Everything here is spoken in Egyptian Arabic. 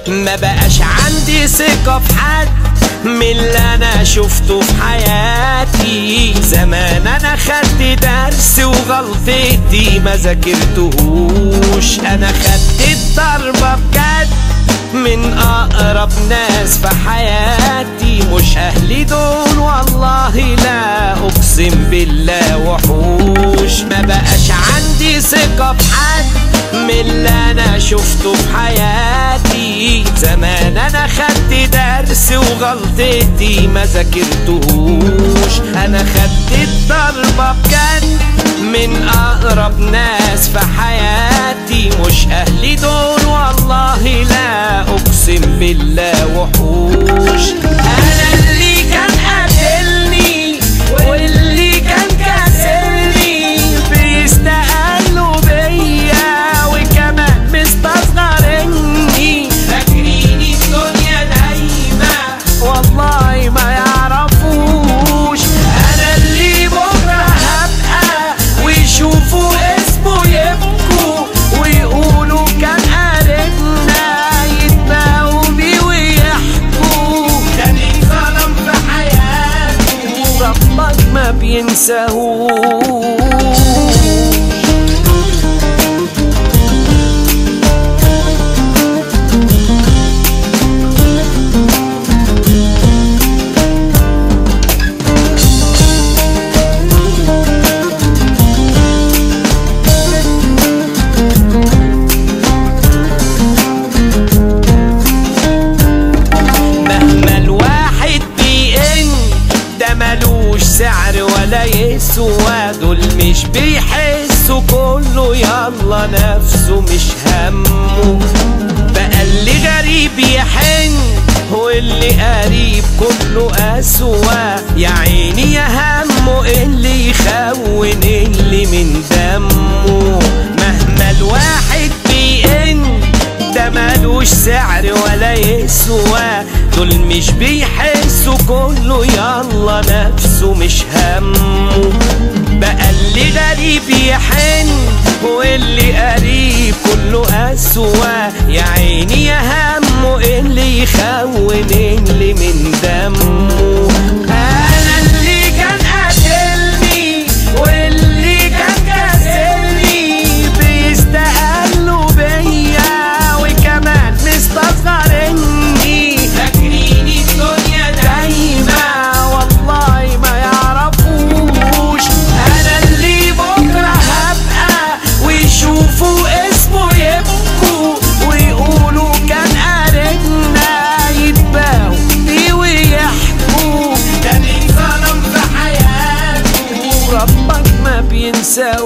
ما بقاش عندي ثقة في حد من اللي انا شفته في حياتي زمان انا خدت درس وغلطتي ما ذاكرتهوش انا خدت الضربة بجد من اقرب ناس في حياتي مش اهلي دول والله لا اقسم بالله وحوش ما بقاش عندي ثقة في حد من اللي انا شفته في حياتي زمان انا خدت درس وغلطتي ما ذاكرتهوش انا خدت الضربة بجد من اقرب ناس في حياتي مش اهلي دول والله لا اقسم بالله وحوش انا اللي كان قاتلني واللي كان كاسرني بيستقلوا بيا وكمان مستصغرني فاكريني الدنيا دايما والله ما يعرفوش انا اللي بكره هبقى ويشوفوا اسمه يبكوا ويقولوا كان قاربنا يتباهوا بيه ويحكوا كان ظلم في حياته ربك ما بينساهوش مهما الواحد بيئن ده ملوش سعر ولا يسوى دول مش بيحسوا كله يلا نفسه مش همه بقى اللي غريب يحن واللي قريب كله أسوأ يا عيني يا همه اللي يخون اللي من دمه مهما الواحد بيئن ده ملوش سعر ولا يسوى دول مش بيحسوا كله يلا نفسه مش همه بقى اللي غريب يحن واللي قريب كله أسوى يا عيني يا همه اللي يخون اللي من دمه أنا اللي كان قاتلني واللي كان كاسرني بيستقلوا بيا وكمان مستصغرني فاكريني الدنيا دايما والله ما يعرفوش انا اللي بكره هبقى ويشوفوا اسمه يبكوا ويقولوا كان قاربنا يتباهوا بيه ويحكوا كان ظلم في حياته ربك ما بينساهوش